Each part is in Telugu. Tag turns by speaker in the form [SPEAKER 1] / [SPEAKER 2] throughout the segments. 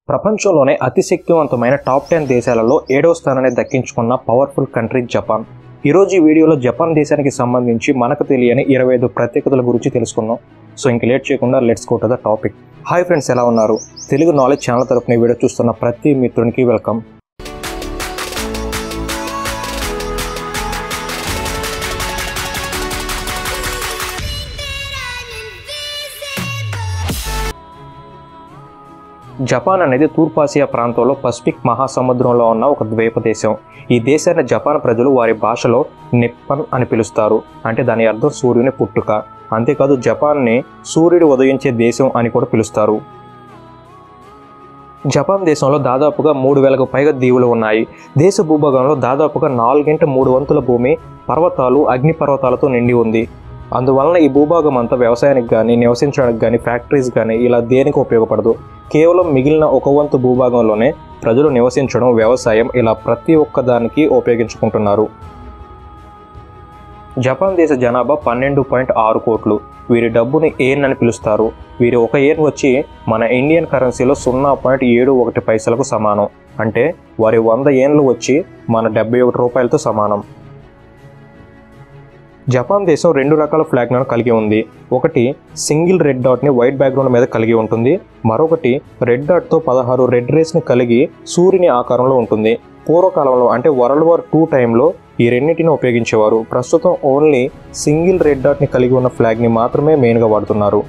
[SPEAKER 1] ప్రపంచంలోనే అతి శక్తివంతమైన టాప్ టెన్ దేశాలలో ఏడవ స్థానాన్ని దక్కించుకున్న పవర్ఫుల్ కంట్రీ జపాన్ ఈరోజు ఈ వీడియోలో జపాన్ దేశానికి సంబంధించి మనకు తెలియని ఇరవై ఐదు ప్రత్యేకతల గురించి తెలుసుకుందాం సో ఇంక లేట్ చేయకుండా let's go to the topic hi friends ఎలా ఉన్నారు తెలుగు నాలెడ్జ్ ఛానల్ తరపున ఈ వీడియో చూస్తున్న ప్రతి మిత్రునికి వెల్కమ్ జపాన్ అనేది తూర్పాసియా ప్రాంతంలో పసిఫిక్ మహాసముద్రంలో ఉన్న ఒక ద్వీప దేశం ఈ దేశాన్ని జపాన్ ప్రజలు వారి భాషలో నిప్పన్ అని పిలుస్తారు అంటే దాని అర్థం సూర్యుని పుట్టుక అంతేకాదు జపాన్ని సూర్యుడు ఉదయించే దేశం అని కూడా పిలుస్తారు జపాన్ దేశంలో దాదాపుగా మూడు వేలకు పైగా దీవులు ఉన్నాయి దేశ భూభాగంలో దాదాపుగా నాలుగింట మూడు వంతుల భూమి పర్వతాలు అగ్నిపర్వతాలతో నిండి ఉంది అందువలన ఈ భూభాగం అంతా వ్యవసాయానికి కానీ నివసించడానికి కానీ ఫ్యాక్టరీస్ కానీ ఇలా దేనికి ఉపయోగపడదు కేవలం మిగిలిన ఒక వంతు భూభాగంలోనే ప్రజలు నివసించడం వ్యవసాయం ఇలా ప్రతి ఒక్క దానికి ఉపయోగించుకుంటున్నారు జపాన్ దేశ జనాభా పన్నెండు పాయింట్ ఆరు కోట్లు వీరి డబ్బుని ఏన్ అని పిలుస్తారు వీరి ఒక ఏన్ వచ్చి మన ఇండియన్ కరెన్సీలో సున్నా పాయింట్ ఏడు ఒకటి పైసలకు సమానం అంటే వారి వంద ఏన్లు వచ్చి మన డెబ్బై ఒకటి రూపాయలతో సమానం జపాన్ దేశం రెండు రకాల ఫ్లాగ్లను కలిగి ఉంది ఒకటి సింగిల్ రెడ్ డాట్ని వైట్ బ్యాక్గ్రౌండ్ మీద కలిగి ఉంటుంది మరొకటి రెడ్ డాట్తో పదహారు రెడ్ రేస్ని కలిగి సూర్యుని ఆకారంలో ఉంటుంది పూర్వకాలంలో అంటే వరల్డ్ వార్ టూ టైంలో ఈ రెండింటిని ఉపయోగించేవారు ప్రస్తుతం ఓన్లీ సింగిల్ రెడ్ డాట్ని కలిగి ఉన్న ఫ్లాగ్ని మాత్రమే మెయిన్గా వాడుతున్నారు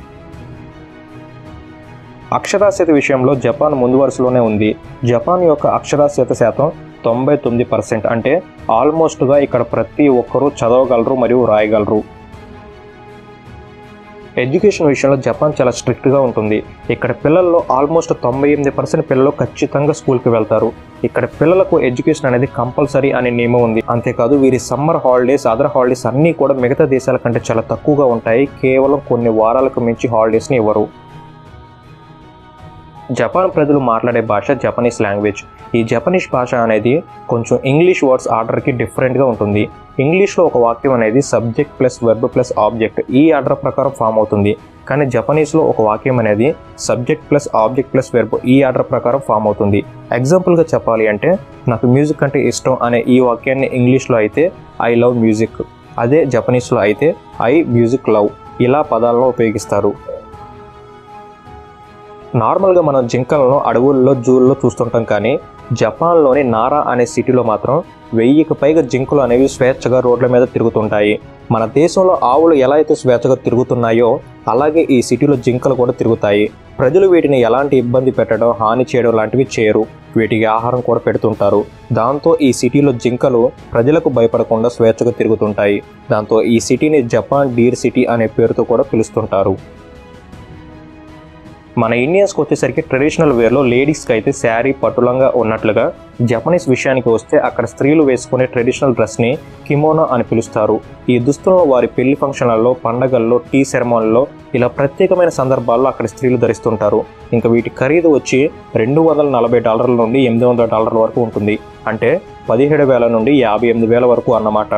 [SPEAKER 1] అక్షరాస్యత విషయంలో జపాన్ ముందు వరుసలోనే ఉంది జపాన్ యొక్క అక్షరాస్యత శాతం తొంభై తొమ్మిది పర్సెంట్ అంటే ఆల్మోస్ట్గా ఇక్కడ ప్రతి ఒక్కరూ చదవగలరు మరియు రాయగలరు ఎడ్యుకేషన్ విషయంలో జపాన్ చాలా స్ట్రిక్ట్గా ఉంటుంది ఇక్కడ పిల్లల్లో ఆల్మోస్ట్ తొంభై ఎనిమిది పర్సెంట్ పిల్లలు ఖచ్చితంగా స్కూల్కి వెళ్తారు ఇక్కడ పిల్లలకు ఎడ్యుకేషన్ అనేది కంపల్సరీ అనే నియమం ఉంది అంతేకాదు వీరి సమ్మర్ హాలిడేస్ అదర్ హాలిడేస్ అన్నీ కూడా మిగతా దేశాల కంటే చాలా తక్కువగా ఉంటాయి కేవలం కొన్ని వారాలకు మించి హాలిడేస్ని ఇవ్వరు జపాన్ ప్రజలు మాట్లాడే భాష జపనీస్ లాంగ్వేజ్ ఈ జపనీస్ భాష అనేది కొంచెం ఇంగ్లీష్ వర్డ్స్ ఆర్డర్కి డిఫరెంట్గా ఉంటుంది ఇంగ్లీష్లో ఒక వాక్యం అనేది subject plus verb plus object ఈ ఆర్డర్ ప్రకారం ఫామ్ అవుతుంది కానీ జపనీస్లో ఒక వాక్యం అనేది subject plus object plus verb ఈ ఆర్డర్ ప్రకారం ఫామ్ అవుతుంది ఎగ్జాంపుల్గా చెప్పాలి అంటే నాకు మ్యూజిక్ అంటే ఇష్టం అనే ఈ వాక్యాన్ని ఇంగ్లీష్లో అయితే ఐ లవ్ మ్యూజిక్ అదే జపనీస్లో అయితే ఐ మ్యూజిక్ లవ్ ఇలా పదాలను ఉపయోగిస్తారు నార్మల్గా మనం జింకలను అడవుల్లో జూల్లో చూస్తుంటాం కానీ జపాన్లోని నారా అనే సిటీలో మాత్రం వెయ్యికి పైగా జింకలు అనేవి స్వేచ్ఛగా రోడ్ల మీద తిరుగుతుంటాయి మన దేశంలో ఆవులు ఎలా అయితే స్వేచ్ఛగా తిరుగుతున్నాయో అలాగే ఈ సిటీలో జింకలు కూడా తిరుగుతాయి ప్రజలు వీటిని ఎలాంటి ఇబ్బంది పెట్టడం హాని చేయడం లాంటివి చేయరు వీటికి ఆహారం కూడా పెడుతుంటారు దాంతో ఈ సిటీలో జింకలు ప్రజలకు భయపడకుండా స్వేచ్ఛగా తిరుగుతుంటాయి దాంతో ఈ సిటీని జపాన్ డీర్ సిటీ అనే పేరుతో కూడా పిలుస్తుంటారు మన ఇండియన్స్కి వచ్చేసరికి ట్రెడిషనల్ వేర్లో లేడీస్కి అయితే శారీ పట్టులంగా ఉన్నట్లుగా జపనీస్ విషయానికి వస్తే అక్కడ స్త్రీలు వేసుకునే ట్రెడిషనల్ డ్రెస్ని కిమోనో అని పిలుస్తారు ఈ దుస్తులను వారి పెళ్లి ఫంక్షన్లలో పండగల్లో టీ సెరమోన్లలో ఇలా ప్రత్యేకమైన సందర్భాల్లో అక్కడ స్త్రీలు ధరిస్తుంటారు ఇంకా వీటి ఖరీదు వచ్చి రెండు వందల నలభై డాలర్ల నుండి ఎనిమిది వందల డాలర్ల వరకు ఉంటుంది అంటే పదిహేడు వేల నుండి యాభై ఎనిమిది వేల వరకు అన్నమాట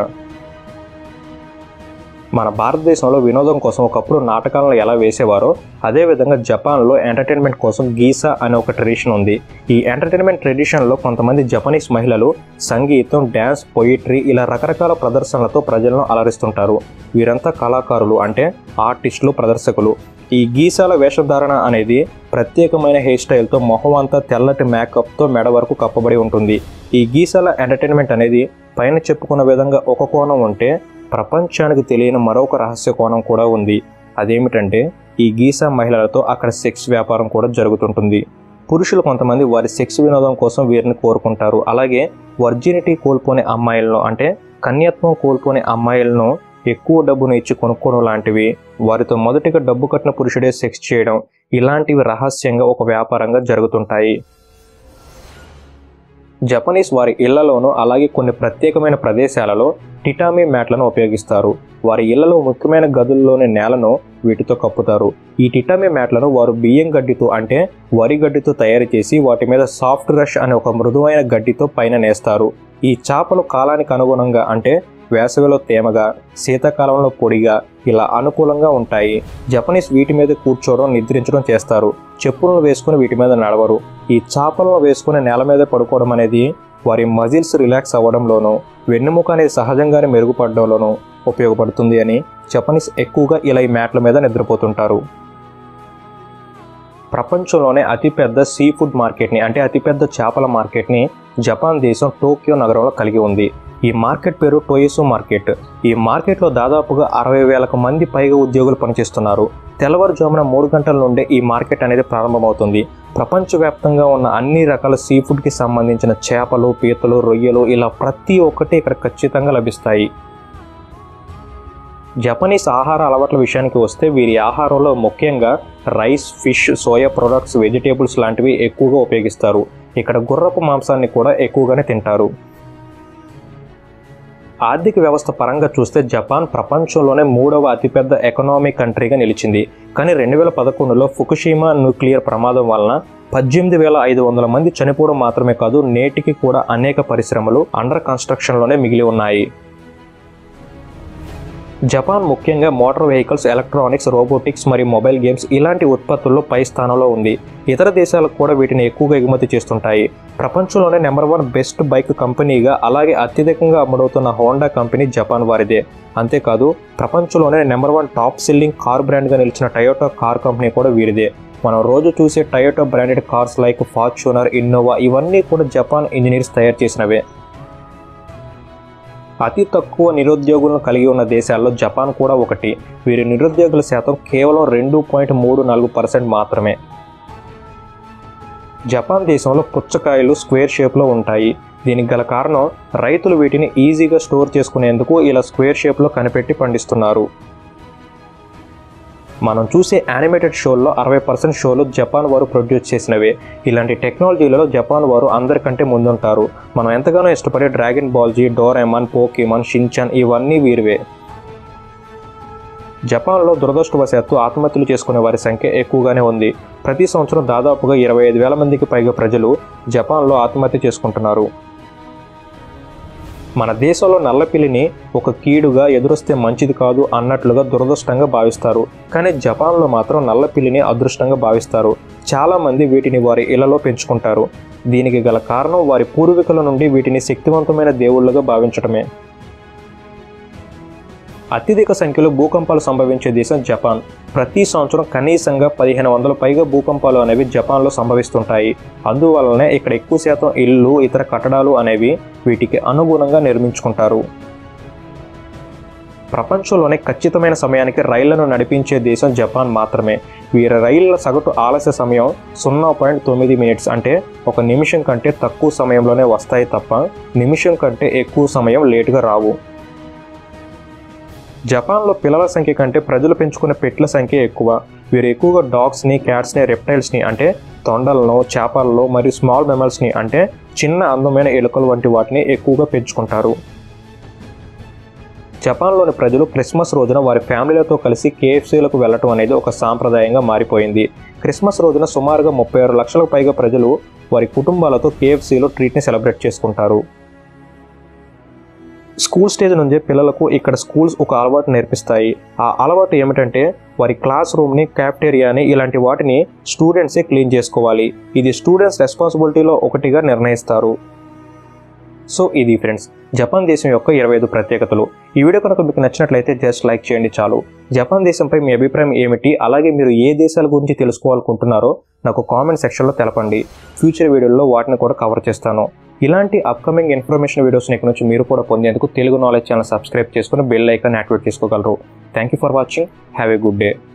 [SPEAKER 1] మన భారతదేశంలో వినోదం కోసం ఒకప్పుడు నాటకాలను ఎలా వేసేవారో అదేవిధంగా జపాన్లో ఎంటర్టైన్మెంట్ కోసం గీసా అనే ఒక ట్రెడిషన్ ఉంది ఈ ఎంటర్టైన్మెంట్ ట్రెడిషన్లో కొంతమంది జపనీస్ మహిళలు సంగీతం డ్యాన్స్ పొయిట్రీ ఇలా రకరకాల ప్రదర్శనలతో ప్రజలను అలరిస్తుంటారు వీరంతా కళాకారులు అంటే ఆర్టిస్టులు ప్రదర్శకులు ఈ గీసాల వేషధారణ అనేది ప్రత్యేకమైన హెయిర్ స్టైల్తో మొహం అంతా తెల్లటి మేకప్తో మెడ వరకు కప్పబడి ఉంటుంది ఈ గీసాల ఎంటర్టైన్మెంట్ అనేది పైన చెప్పుకున్న విధంగా ఒక కోణం ఉంటే ప్రపంచానికి తెలియని మరొక రహస్య కోణం కూడా ఉంది అదేమిటంటే ఈ గీసా మహిళలతో అక్కడ సెక్స్ వ్యాపారం కూడా జరుగుతుంటుంది పురుషులు కొంతమంది వారి సెక్స్ వినోదం కోసం వీరిని కోరుకుంటారు అలాగే వర్జినిటీ కోల్పోనే అమ్మాయిలను అంటే కన్యత్వం కోల్పోనే అమ్మాయిలను ఎక్కువ డబ్బును ఇచ్చి కొనుక్కోవడం లాంటివి వారితో మొదటిగా డబ్బు కట్టిన పురుషుడే సెక్స్ చేయడం ఇలాంటివి రహస్యంగా ఒక వ్యాపారంగా జరుగుతుంటాయి జపనీస్ వారి ఇళ్లలోనూ అలాగే కొన్ని ప్రత్యేకమైన ప్రదేశాలలో టిటామీ మ్యాట్లను ఉపయోగిస్తారు వారి ఇళ్లలో ముఖ్యమైన గదుల్లోని నేలను వీటితో కప్పుతారు ఈ టిటామీ మ్యాట్లను వారు బియ్యం గడ్డితో అంటే వరి గడ్డితో తయారు చేసి వాటి మీద సాఫ్ట్ రష్ అనే ఒక మృదువైన గడ్డితో పైన నేస్తారు ఈ చాపలు కాలానికి అనుగుణంగా అంటే వేసవిలో తేమగా శీతాకాలంలో పొడిగా ఇలా అనుకూలంగా ఉంటాయి జపనీస్ వీటి మీద కూర్చోవడం నిద్రించడం చేస్తారు చెప్పులను వేసుకుని వీటి మీద నడవరు ఈ చాపలను వేసుకుని నేల మీద పడుకోవడం అనేది వారి మజిల్స్ రిలాక్స్ అవ్వడంలోనూ వెన్నెముక అనేది సహజంగానే మెరుగుపడడంలోనూ ఉపయోగపడుతుంది అని జపనీస్ ఎక్కువగా ఇలా ఈ మ్యాట్ల మీద నిద్రపోతుంటారు ప్రపంచంలోనే అతిపెద్ద సీ ఫుడ్ మార్కెట్ని అంటే అతిపెద్ద చేపల మార్కెట్ని జపాన్ దేశం టోక్యో నగరంలో కలిగి ఉంది ఈ మార్కెట్ పేరు టోయిసో మార్కెట్ ఈ మార్కెట్లో దాదాపుగా అరవై వేలకు మంది పైగా ఉద్యోగులు పనిచేస్తున్నారు తెల్లవారుజామున మూడు గంటల నుండే ఈ మార్కెట్ అనేది ప్రారంభమవుతుంది ప్రపంచవ్యాప్తంగా ఉన్న అన్ని రకాల సీ ఫుడ్కి సంబంధించిన చేపలు పీతలు రొయ్యలు ఇలా ప్రతి ఒక్కటి ఇక్కడ ఖచ్చితంగా లభిస్తాయి జపనీస్ ఆహార అలవాట్ల విషయానికి వస్తే వీరి ఆహారంలో ముఖ్యంగా rice fish soya products vegetables లాంటివి ఎక్కువగా ఉపయోగిస్తారు ఇక్కడ గుర్రపు మాంసాన్ని కూడా ఎక్కువగానే తింటారు ఆర్థిక వ్యవస్థ పరంగా చూస్తే జపాన్ ప్రపంచంలోనే మూడవ అతిపెద్ద ఎకనామిక్ కంట్రీగా నిలిచింది కానీ రెండు వేల పదకొండులో ఫుకుషీమా న్యూక్లియర్ ప్రమాదం వలన పద్దెనిమిది వేల ఐదు వందల మంది చనిపోవడం మాత్రమే కాదు నేటికి కూడా అనేక పరిశ్రమలు అండర్ కన్స్ట్రక్షన్లోనే మిగిలి ఉన్నాయి జపాన్ ముఖ్యంగా మోటార్ వెహికల్స్ ఎలక్ట్రానిక్స్ రోబోటిక్స్ మరియు మొబైల్ గేమ్స్ ఇలాంటి ఉత్పత్తుల్లో పై స్థానంలో ఉంది ఇతర దేశాలకు కూడా వీటిని ఎక్కువగా ఎగుమతి చేస్తుంటాయి ప్రపంచంలోనే నెంబర్ వన్ బెస్ట్ బైక్ కంపెనీగా అలాగే అత్యధికంగా అమ్ముడవుతున్న హోండా కంపెనీ జపాన్ వారిదే అంతేకాదు ప్రపంచంలోనే number one top selling car బ్రాండ్గా నిలిచిన టయోటా కార్ కంపెనీ కూడా వీరిదే మనం రోజు చూసే Toyota branded cars like Fortuner Innova ఇవన్నీ కూడా జపాన్ ఇంజనీర్స్ తయారు చేసినవే అతి తక్కువ నిరుద్యోగులను కలిగి ఉన్న దేశాల్లో జపాన్ కూడా ఒకటి వీరి నిరుద్యోగుల శాతం కేవలం రెండు పాయింట్ మూడు నాలుగు పర్సెంట్ మాత్రమే జపాన్ దేశంలో పుచ్చకాయలు స్క్వేర్ షేప్లో ఉంటాయి దీనికి గల కారణం రైతులు వీటిని ఈజీగా స్టోర్ చేసుకునేందుకు ఇలా స్క్వేర్ షేప్లో కనిపెట్టి పండిస్తున్నారు మనం చూసే యానిమేటెడ్ షోల్లో అరవై పర్సెంట్ షోలు జపాన్ వారు ప్రొడ్యూస్ చేసినవే ఇలాంటి టెక్నాలజీలలో జపాన్ వారు అందరికంటే ముందుంటారు మనం ఎంతగానో ఇష్టపడే dragon ball Z Doraemon Pokemon Shinchan ఇవన్నీ వీరివే జపాన్లో దురదృష్టవశాత్తు ఆత్మహత్యలు చేసుకునే వారి సంఖ్య ఎక్కువగానే ఉంది ప్రతి సంవత్సరం దాదాపుగా ఇరవై ఐదు వేల మందికి పైగా ప్రజలు జపాన్లో ఆత్మహత్య చేసుకుంటున్నారు మన దేశంలో నల్లపిల్లిని ఒక కీడుగా ఎదురొస్తే మంచిది కాదు అన్నట్లుగా దురదృష్టంగా భావిస్తారు కానీ జపాన్లో మాత్రం నల్లపిల్లిని అదృష్టంగా భావిస్తారు చాలామంది వీటిని వారి ఇళ్లలో పెంచుకుంటారు దీనికి గల కారణం వారి పూర్వీకుల నుండి వీటిని శక్తివంతమైన దేవుళ్ళుగా భావించటమే అత్యధిక సంఖ్యలో భూకంపాలు సంభవించే దేశం జపాన్ ప్రతి సంవత్సరం కనీసంగా పదిహేను వందల పైగా భూకంపాలు అనేవి జపాన్లో సంభవిస్తుంటాయి అందువలనే ఇక్కడ ఎక్కువ శాతం ఇళ్ళు ఇతర కట్టడాలు అనేవి వీటికి అనుగుణంగా నిర్మించుకుంటారు ప్రపంచంలోనే ఖచ్చితమైన సమయానికి రైళ్లను నడిపించే దేశం జపాన్ మాత్రమే వీరి రైళ్ల సగటు ఆలస్య సమయం సున్నా పాయింట్ తొమ్మిది మినిట్స్ అంటే ఒక నిమిషం కంటే తక్కువ సమయంలోనే వస్తాయి తప్ప నిమిషం కంటే ఎక్కువ సమయం లేటుగా రావు జపాన్లో పిల్లల సంఖ్య కంటే ప్రజలు పెంచుకునే పెట్ల సంఖ్య ఎక్కువ వీరు ఎక్కువగా డాగ్స్ని క్యాట్స్ని రెప్టైల్స్ని అంటే తొండలను చేపలను మరియు స్మాల్ మెమల్స్ని అంటే చిన్న అందమైన ఎలుకలు వంటి వాటిని ఎక్కువగా పెంచుకుంటారు జపాన్లోని ప్రజలు క్రిస్మస్ రోజున వారి ఫ్యామిలీలతో కలిసి కేఎఫ్సీలకు వెళ్ళటం అనేది ఒక సాంప్రదాయంగా మారిపోయింది క్రిస్మస్ రోజున సుమారుగా ముప్పై ఆరు లక్షలకు పైగా ప్రజలు వారి కుటుంబాలతో కేఎఫ్సీలో ట్రీట్ని సెలబ్రేట్ చేసుకుంటారు స్కూల్ స్టేజ్ నుంచే పిల్లలకు ఇక్కడ స్కూల్స్ ఒక అలవాటు నేర్పిస్తాయి ఆ అలవాటు ఏమిటంటే వారి క్లాస్ రూమ్ని క్యాఫ్టేరియాని ఇలాంటి వాటిని స్టూడెంట్సే క్లీన్ చేసుకోవాలి ఇది స్టూడెంట్స్ రెస్పాన్సిబిలిటీలో ఒకటిగా నిర్ణయిస్తారు సో ఇది ఫ్రెండ్స్ జపాన్ దేశం యొక్క ఇరవై ఐదు ప్రత్యేకతలు ఈ వీడియో కనుక మీకు నచ్చినట్లయితే జస్ట్ లైక్ చేయండి చాలు జపాన్ దేశంపై మీ అభిప్రాయం ఏమిటి అలాగే మీరు ఏ దేశాల గురించి తెలుసుకోవాలనుకుంటున్నారో నాకు కామెంట్ సెక్షన్లో తెలపండి ఫ్యూచర్ వీడియోల్లో వాటిని కూడా కవర్ చేస్తాను ఇలాంటి అప్కమింగ్ ఇన్ఫర్మేషన్ వీడియోస్ ఇక్కడ నుంచి మీరు కూడా పొందేందుకు తెలుగు నాలెడ్జ్ ఛానల్ సబ్స్క్రైబ్ చేసుకుని బెల్ ఐకాన్ యాక్టివేట్ చేసుకోగలరు thank you for watching have a good day